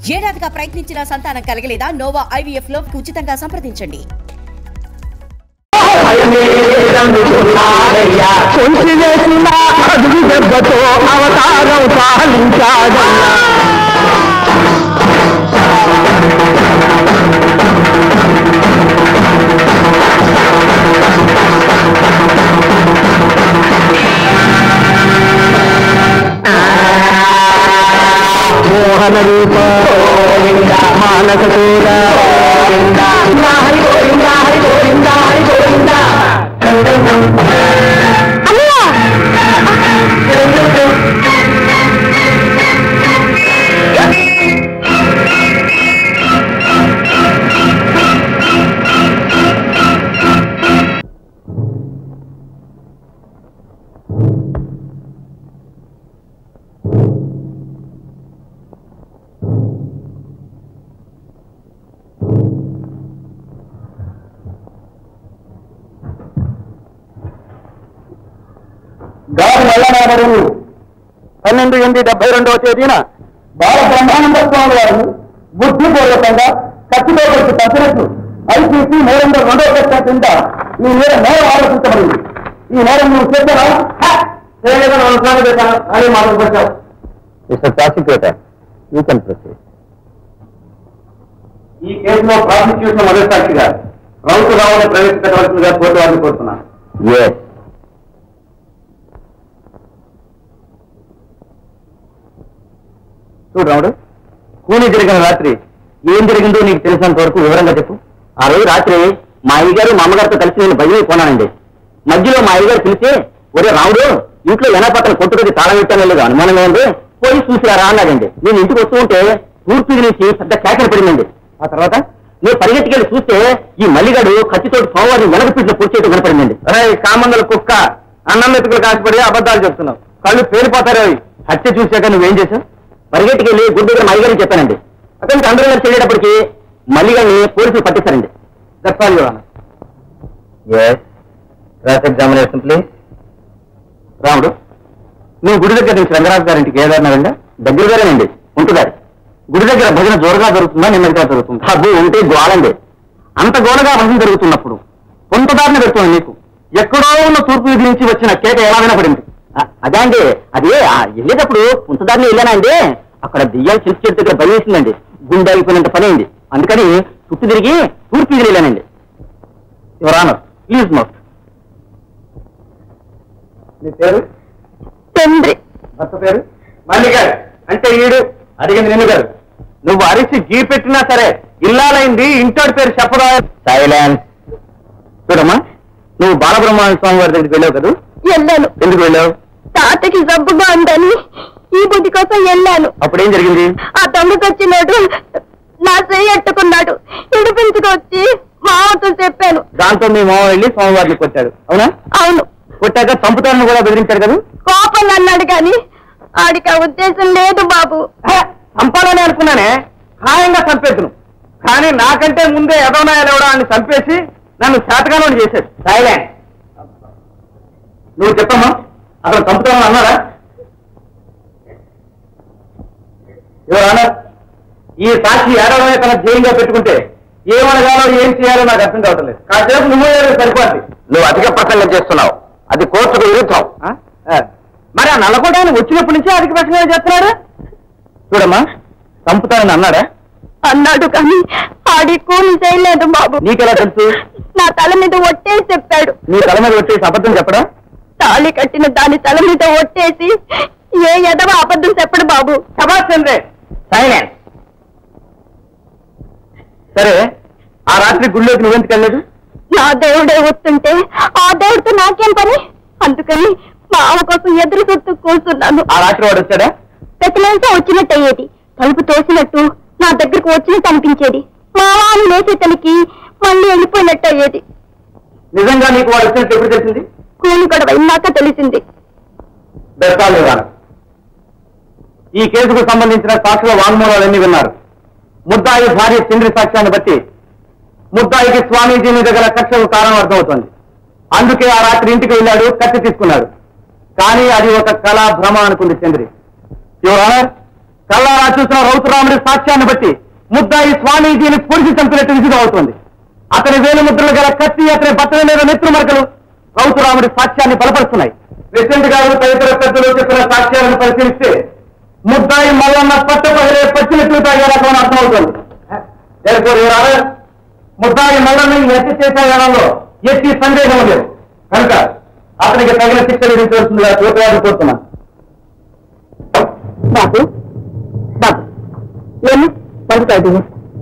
ఏడాదిగా ప్రయత్నించిన సంతానం కలగలేదా Nova IVF లో ఉచితంగా సంప్రదించండి కొంచెం వేసిన అడుగు దెబ్బతో అవతారం సాధించాడన్నా మోహన రూప మానస చూడ గాలి మల్లనాడు పన్నెండు ఎనిమిది డెబ్బై రెండవ తేదీన బాల బ్రహ్మానంద స్వామి వారు బుద్ధిపూర్వకంగా కత్తితో వచ్చి పంపినట్లు ఐపీసీ మూడు వందల రెండవ సెక్షన్ కింద మీ మీద నేరం ఆలోచించబడింది ఈ నేరం నువ్వు చేశారా చేయలేదని అనుసారం చేశాను అని మాటలు వచ్చావు mister prosecutor you can proceed ఈ కేసులో ప్రాసిక్యూషన్ మొదటి సాక్షిగా రౌతు రావును ప్రవేశపెట్టవలసిందిగా కోర్టు వారిని కోరుతున్నాను చూడు రాముడు కూని జరిగిన రాత్రి ఏం జరిగిందో నీకు తెలిసినంత వరకు వివరంగా చెప్పు ఆ రోజు రాత్రి మా అయ్యగారు మా అమ్మగారితో కలిసి నేను బయలుదేరి పోనానండి మధ్యలో మా అయ్యగారు పిలిచి ఒరే రాముడు ఇంట్లో ఎనపక్కన కొట్టుకొచ్చి తాళం పెట్టాను లేదు అనుమానం ఏంది పోయి చూసిరారా అన్నాడండి నేను ఇంటికి వస్తూ ఉంటే తూర్పు నుంచి పెద్ద కేకలు పడిందండి ఆ తర్వాత నేను పరిగెత్తికెళ్ళి చూస్తే ఈ మల్లిగాడు కత్తితోటి సోమవారం వెనక పీట్లో పొడి చేయడం కనపడిందండి అరే కామందల కుక్క అన్నం మెతుకులు కాసిపడి అబద్ధాలు చెప్తున్నావు కళ్ళు పేలిపోతారు అవి హత్య చూశాక నువ్వేం చేశావు పరిగెత్తికెళ్ళి గుడి దగ్గర మల్లిగారిని చెప్పానండి అతనికి అందరూ కలిసి వెళ్ళేటప్పటికి మల్లిగారిని పోలీసులు పట్టిస్తారండి that's all your cross examination please Ramudu నువ్వు గుడి దగ్గర నుంచి రంగరాజు గారింటికి ఏదన్నారండి దగ్గరగానేనండి ఉంటుదారి గుడి దగ్గర భజన జోరుగా జరుగుతుందా నిమ్మదిగా జరుగుతుందా అబ్బు ఉంటే గోలండి అంత గోడగా భజన జరుగుతున్నప్పుడు కొంత దారిని పెడుతుంది నీకు ఎక్కడో ఉన్న తూర్పు వీధి నుంచి వచ్చిన కేక ఎలా వినపడింది అ- అదే అండి అది ఆ వెళ్ళేటప్పుడు పుంతదారిని వెళ్ళానా అండి అక్కడ దెయ్యాలు చిరుసు చెట్టు దగ్గర భయం వేసిందండి గుండె అయిపోయినంత పని అయింది అందుకని చుట్టూ తిరిగి తూర్పు వీధి వెళ్ళానండి యువర్ ఆనర్ ప్లీజ్ మోస్ట్ నీ పేరు తండ్రి భర్త పేరు మల్లిగారు అంటే ఈడు అడిగింది నిన్ను గారు నువ్వు అరిసి గీ పెట్టినా సరే ఇల్లాలైంది ఇంటోడి పేరు చెప్పదా సైలెన్స్ చూడమ్మా నువ్వు బాలబ్రహ్మణ్య స్వామి వారి దగ్గరికి వెళ్ళావు కదా వెళ్ళాను ఎందుకు వెళ్ళావు తాతకి జబ్బుగా ఉందని ఈ బుద్ధి కోసం వెళ్ళాను అప్పుడు ఏం జరిగింది ఆ దొంగకొచ్చినాడు నా చెయ్యి ఎట్టుకున్నాడు ఇడిపించుకొచ్చి మామతో చెప్పాను దాంతో మీ మామ వెళ్ళి స్వామివారిని కొట్టాడు అవునా అవును కొట్టాక చంపుతారని కూడా బెదిరించాడు కదా కోపం అన్నాడు కానీ ఆడికి ఆ ఉద్దేశం లేదు బాబు హే, చంపాలని అనుకున్నానే ఖాయంగా చంపేద్దును కానీ నాకంటే ముందే యదవనాయాలు ఎవడా అని చంపేసి నన్ను శాతగానం చేశాడు సైలెంట్ నువ్వు చెప్పమ్మా అతను చంపుతామని అన్నారా ఎవరన్నా ఈ సాక్షి ఏడవనే తన జైలుగా పెట్టుకుంటే ఏమనగాలో ఏం చేయాలో నాకు అర్థం కావటం లేదు కాసేపు నువ్వు సరిపోద్ది నువ్వు అధిక ప్రసంగం చేస్తున్నావు అది కోర్టుకు విరుద్ధం మరి ఆ నల్లగొండ వచ్చినప్పటి నుంచి అధిక ప్రసంగం చేస్తున్నాడు చూడమ్మా చంపుతానని అన్నాడా అన్నాడు కానీ ఆడి కూలి చేయలేదు బాబు నీకెలా తెలుసు నా తల మీద ఒట్టేసి చెప్పాడు నీ తల మీద వచ్చేసి అబద్ధం చెప్పడా తాళి కట్టిన దాని తల మీద ఒట్టేసి ఏ ఎదవ అబద్ధం చెప్పడు బాబు సభాషందే సైలెన్స్ సరే ఆ రాత్రి గుళ్ళోకి నువ్వెందుకు వెళ్ళలేదు నా దేవుడే వస్తుంటే ఆ దేవుడితో నాకేం పని అందుకని మా ఆమె కోసం ఎదురు చూస్తూ కూర్చున్నాను ఆ రాత్రి వాడు వచ్చాడా ప్రతిలేసా వచ్చినట్టు అయ్యేది తలుపు తోసినట్టు నా దగ్గరకు వచ్చినట్టు అనిపించేది మా వాని లేచేతనికి మళ్ళీ వెళ్ళిపోయినట్టు అయ్యేది నిజంగా నీకు వాడు వచ్చినట్టు ఎప్పుడు తెలిసింది కూని గొడవ ఇన్నాక తెలిసింది దర్శాలు ఈ కేసుకు సంబంధించిన సాక్షుల వాంగ్మూలాలన్నీ విన్నారు ముద్దాయి భార్య చంద్రి సాక్ష్యాన్ని బట్టి ముద్దాయికి స్వామీజీ మీద గల కక్షకు కారణం అర్థమవుతోంది అందుకే ఆ రాత్రి ఇంటికి వెళ్ళాడు కత్తి తీసుకున్నాడు కానీ అది ఒక కళా భ్రమ అనుకుంది చంద్రి యువర్ ఆనర్ కల్లారా చూసిన రౌతురాముడి సాక్ష్యాన్ని బట్టి ముద్దాయి స్వామీజీని పొడిచి చంపినట్టు రుజువు అవుతుంది అతని వేలు ముద్రలు గల కత్తి అతని బట్టల మీద నెత్తురు మరకలు రౌతురాముడి సాక్ష్యాన్ని బలపరుస్తున్నాయి ప్రెసిడెంట్ గారు తదితర పెద్దలు చెప్పిన సాక్ష్యాలను పరిశీలిస్తే ముద్దాయి మల్లన్న పట్ట పగిలే పచ్చినట్లు తాగే రకం అర్థమవుతుంది Therefore, Your Honor, ముద్దాయి మల్లన్న హత్య చేసే విధానంలో ఎట్టి సందేహం లేదు కనుక అతనికి తగిన శిక్ష విధించవలసిందిగా కోర్టు వారిని కోరుతున్నాను బాబు బాబు ఏమి పండుతాడు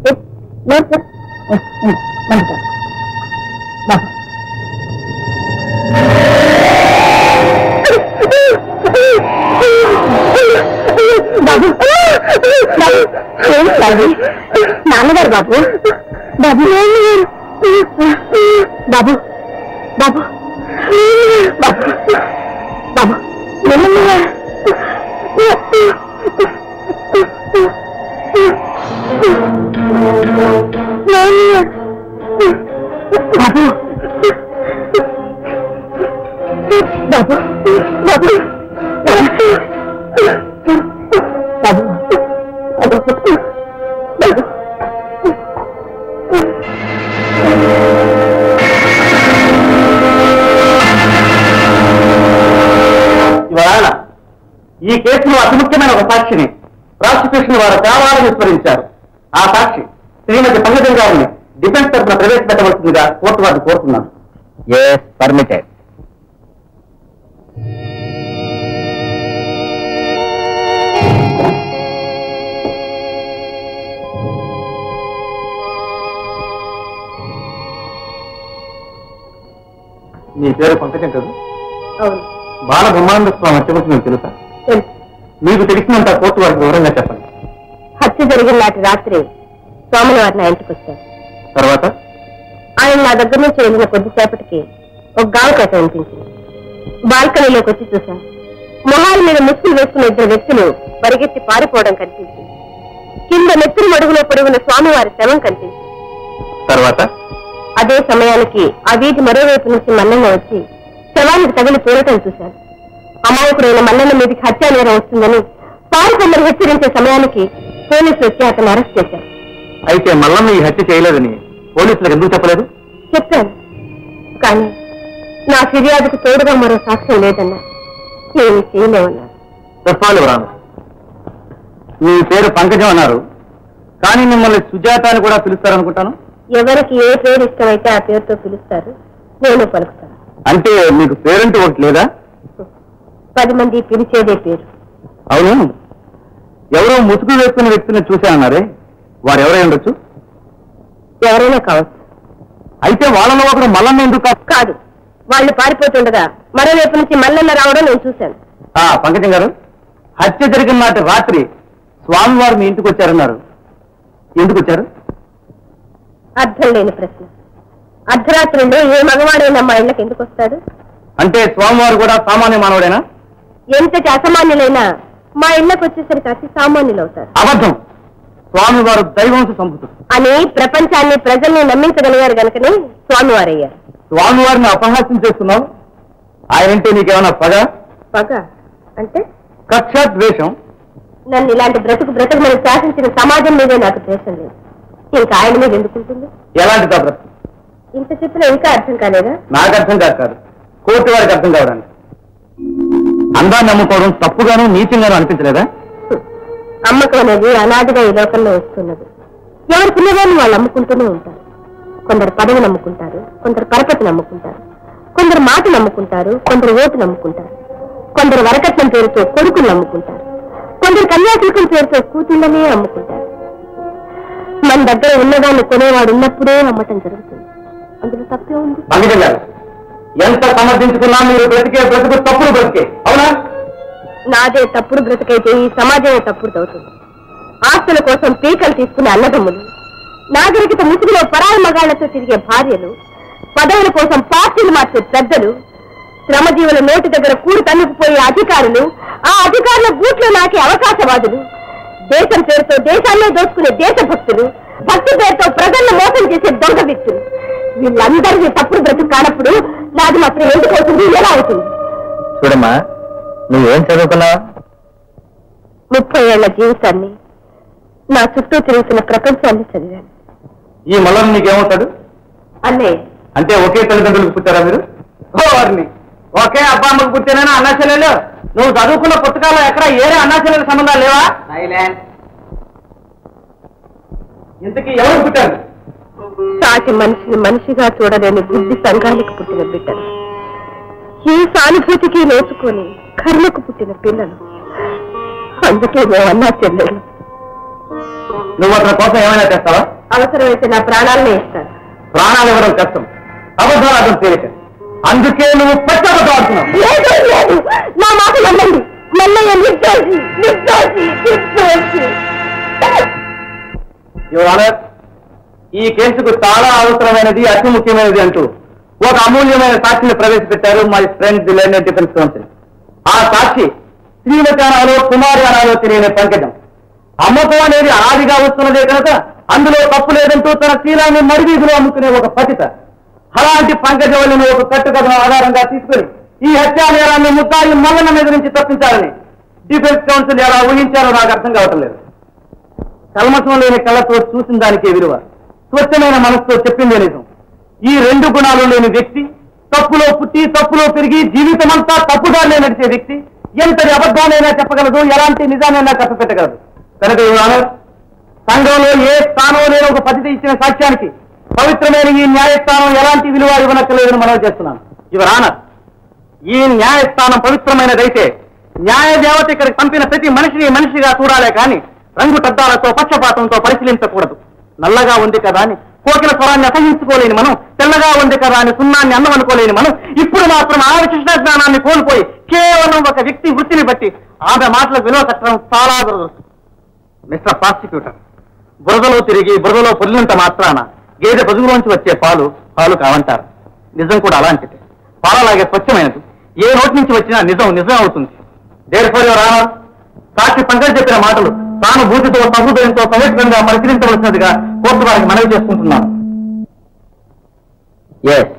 బాబు బాబు ఏం బాబు నాన్నగారు బాబు బాబు బాబు బాబు బాబు బాబు ఏమన్నా బాబు బాబు బాబు బాబు బాబు ఇవాళ ఈ కేసులో అతి ముఖ్యమైన ఒక సాక్షిని ప్రాసిక్యూషన్ వారు కావాలని విస్మరించారు ఆ సాక్షి శ్రీమతి పంకజం గారిని డిఫెన్స్ తరఫున ప్రవేశపెట్టవలసిందిగా కోర్టు వారిని కోరుతున్నాను పర్మిటెడ్ మీ పేరు పంకజం కదా అవును బాల బ్రహ్మానంద స్వామి హత్య గురించి మీకు తెలుసా తెలుసు మీకు తెలిసినంత కోర్టు వారికి వివరంగా చెప్పండి హత్య జరిగిన నాటి రాత్రి సోమల వారి నా ఇంటికి వచ్చారు తర్వాత ఆయన నా దగ్గర నుంచి వెళ్ళిన కొద్దిసేపటికి ఒక గాలికేత వినిపించింది బాల్కనీలోకి వచ్చి చూశాను మొహాల మీద ముసుగులు వేసుకున్న ఇద్దరు వ్యక్తులు పరిగెత్తి పారిపోవడం కనిపించింది కింద నెత్తురు మడుగులో పొడిగిన స్వామివారి శవం కనిపించింది తర్వాత అదే సమయానికి ఆ వీధి మరోవైపు నుంచి మల్లన్న వచ్చి శవానికి తగిలి తూరటం చూశాను అమాయకుడైన మల్లన్న మీదకి హత్యా నేరం వస్తుందని పారికొమ్మరు హెచ్చరించే సమయానికి పోలీసులు వచ్చి అతను అరెస్ట్ చేశారు అయితే మల్లన్న ఈ హత్య చేయలేదని పోలీసులకు ఎందుకు చెప్పలేదు చెప్పాను కానీ నా ఫిర్యాదుకు తోడుగా మరో సాక్ష్యం లేదన్నా ఏమి చేయలేమన్నారు చెప్పాలి రాను మీ పేరు పంకజం అన్నారు కానీ మిమ్మల్ని సుజాత అని కూడా పిలుస్తారనుకుంటాను ఎవరికి ఏ పేరు ఇష్టమైతే ఆ పేరుతో పిలుస్తారు నేను పలుకుతాను అంటే మీకు పేరంటూ ఒకటి లేదా పది మంది పిలిచేదే పేరు అవును ఎవరో ముసుగు వేసుకున్న వ్యక్తిని చూశానన్నారే వారు ఎవరై ఉండొచ్చు ఎవరైనా కావచ్చు అయితే వాళ్ళలో ఒకడు మల్లన్న ఎందుకు కా- కాదు వాళ్ళు పారిపోతుండగా మరోవైపు నుంచి మల్లన్న రావడం నేను చూశాను ఆ, పంకజం గారు హత్య జరిగిన నాటి రాత్రి స్వామివారు మీ ఇంటికి వచ్చారన్నారు ఎందుకు వచ్చారు అర్థం లేని ప్రశ్న అర్ధరాత్రుల్లో ఏ మగవాడైనా మా ఇళ్ళకి ఎందుకు వస్తాడు అంటే స్వామివారు కూడా సామాన్య మానవుడేనా ఎంతటి అసామాన్యులైనా మా ఇళ్ళకి వచ్చేసరికి అతి సామాన్యులు అవుతారు అబద్ధం స్వామివారు దైవంశ సంపుతుడు అని ప్రపంచాన్ని ప్రజల్ని నమ్మించగలిగారు గనుకనే స్వామివారయ్యారు స్వామివారిని అపహాస్యం చేస్తున్నావు ఆయనంటే నీకేమైనా పగ పగ అంటే కక్ష ద్వేషం నన్ను ఇలాంటి బ్రతుకు బ్రతుకుమని శాసించిన సమాజం మీదే నాకు ద్వేషం లేదు ఇంకా ఆయన మీద ఎందుకుంటుంది ఎలాంటి బ్రతుకు ఇంత చెప్పినా ఇంకా అర్థం కాలేదా నాకు అర్థం కాదు కాదు కోర్టు వారికి అర్థం కావడానికి అందాన్ని నమ్ముకోవడం తప్పుగాను నీచంగాను అనిపించలేదా హ్మ్. అమ్మకం అనేది అనాదిగా ఈ లోకంలో వస్తున్నది ఎవరి పుణ్యగాన్ని వాళ్ళు అమ్ముకుంటూనే ఉంటారు కొందరు పదవి నమ్ముకుంటారు కొందరు పరపతి నమ్ముకుంటారు కొందరు మాట నమ్ముకుంటారు కొందరు ఓటు నమ్ముకుంటారు కొందరు వరకట్నం పేరుతో కొడుకులు నమ్ముకుంటారు కొందరు కన్యాశుల్కం పేరుతో కూతుళ్ళనే అమ్ముకుంటారు మన దగ్గర ఉన్నదాన్ని కొనేవాడు ఉన్నప్పుడే అమ్మటం జరుగుతుంది అందులో తప్పే ఉంది పంకజం గారు ఎంత సమర్థించుకున్నా మీరు బ్రతికే బ్రతుకు తప్పుడు బ్రతికే అవునా నాదే తప్పుడు బ్రతికైతే ఈ సమాజమే తప్పుడు అవుతుంది ఆస్తుల కోసం పీకలు తీసుకునే అన్నదమ్ములు నాగరికత ముసుగులో పరాయి మగాళ్లతో తిరిగే భార్యలు పదవుల కోసం పార్టీలు మార్చే పెద్దలు శ్రమజీవుల నోటి దగ్గర కూడి తన్నుకుపోయే అధికారులు ఆ అధికారుల బూట్లో నాకే అవకాశవాదులు దేశం పేరుతో దేశాన్నే దోచుకునే దేశభక్తులు భక్తి పేరుతో ప్రజలను మోసం చేసే దొంగ వ్యక్తులు వీళ్ళందరినీ తప్పుడు బ్రతుకు కానప్పుడు నాది మాత్రం ఎందుకు అవుతుంది ఎలా అవుతుంది చూడమ్మా నువ్వేం చదువుకున్నావు ముప్పై ఏళ్ల జీవితాన్ని నా చుట్టూ తిరుగుతున్న ప్రపంచాన్ని చదివాను ఈ మల్లం నీకేమవుతాడు అన్నయ్య అంటే ఒకే తల్లిదండ్రులకు పుట్టారా మీరు వారిని ఒకే అబ్బా అమ్మకు పుట్టానని అన్నా చెల్లెలు నువ్వు చదువుకున్న పుస్తకాల్లో ఎక్కడ ఏరే అన్నా చెల్లెల సంబంధాలు లేవా ఇంతకీ ఎవరు పుట్టారు సాటి మనిషిని మనిషిగా చూడలేని బుద్ధి సంఘానికి పుట్టిన బిడ్డలు ఈ సానుభూతికి నోచుకొని కర్మకు పుట్టిన పిల్లలు అందుకే మేము అన్నా చెల్లెలు నువ్వు అతని కోసం ఏమైనా చేస్తావా అవసరమైతే నా ప్రాణాలనే ఇస్తాను ప్రాణాలు ఇవ్వడం కష్టం అబద్ధాలు అర్థం తేలిక అందుకే నువ్వు పచ్చబద్దాం అంటున్నావు లేదు లేదు నా మాట నమ్మండి మల్లయ్య నిర్దోషి నిర్దోషి నిర్దోషి యువర్ ఆనర్ ఈ కేసుకు చాలా అవసరమైనది అతి ముఖ్యమైనది అంటూ ఒక అమూల్యమైన సాక్షిని ప్రవేశపెట్టారు my friend the learned defence counsel ఆ సాక్షి శ్రీమతి అనాలో కుమారి అనాలో తెలియని పంకజం అమ్మకం అనేది ఆదిగా వస్తున్నదే కనుక అందులో తప్పు లేదంటూ తన శీలాన్ని మడివీధిలో అమ్ముకునే ఒక పతిత అలాంటి పంకజవల్లిని ఒక కట్టుకథను ఆధారంగా తీసుకుని ఈ హత్యా నేరాన్ని ముద్దాయి మల్లన్న మీద నుంచి తప్పించాలని డిఫెన్స్ కౌన్సిల్ ఎలా ఊహించారో నాకు అర్థం కావటం లేదు కల్మషం లేని కళ్ళతో చూసిన దానికే విలువ స్వచ్ఛమైన మనసుతో చెప్పిందే నిజం ఈ రెండు గుణాలు లేని వ్యక్తి తప్పులో పుట్టి తప్పులో పెరిగి జీవితమంతా తప్పుదారిలో నడిచే వ్యక్తి ఎంతటి అబద్ధాలైనా చెప్పగలదు ఎలాంటి నిజానైనా కప్పపెట్టగలదు కనుక యువర్ ఆనర్, సంఘంలో ఏ స్థానం లేని ఒక పద్ధతి ఇచ్చిన సాక్ష్యానికి పవిత్రమైన ఈ న్యాయస్థానం ఎలాంటి విలువ ఇవ్వనక్కర్లేదని మనం చేస్తున్నాను యువర్ ఆనర్ ఈ న్యాయస్థానం పవిత్రమైనదైతే న్యాయ దేవత ఇక్కడికి పంపిన ప్రతి మనిషిని మనిషిగా చూడాలే కానీ రంగు టద్దాలతో పక్షపాతంతో పరిశీలించకూడదు నల్లగా ఉంది కదా అని కోకిల స్వరాన్ని అసహించుకోలేని మనం తెల్లగా ఉంది కదా అని సున్నాన్ని అన్నం అనుకోలేని మనం ఇప్పుడు మాత్రం ఆ విశిష్ట జ్ఞానాన్ని కోల్పోయి కేవలం ఒక వ్యక్తి వృత్తిని బట్టి ఆమె మాటలకు విలువ కట్టడం చాలా దురదృష్టం మిస్టర్ ప్రాసిక్యూటర్ బురదలో తిరిగి బురదలో పొల్లినంత మాత్రాన గేదె పొదుగులోంచి వచ్చే పాలు పాలు కావంటారు నిజం కూడా అలాంటిది పాలలాగే స్వచ్ఛమైనది ఏ నోటి నుంచి వచ్చినా నిజం నిజం అవుతుంది దేర్ ఫర్ యువర్ ఆనర్ సాక్షి పంకజ్ చెప్పిన మాటలు సానుభూతితో సహృదయంతో పవిత్రంగా పరిశీలించవలసినదిగా కోర్టు వారికి మనవి చేసుకుంటున్నాను ఎస్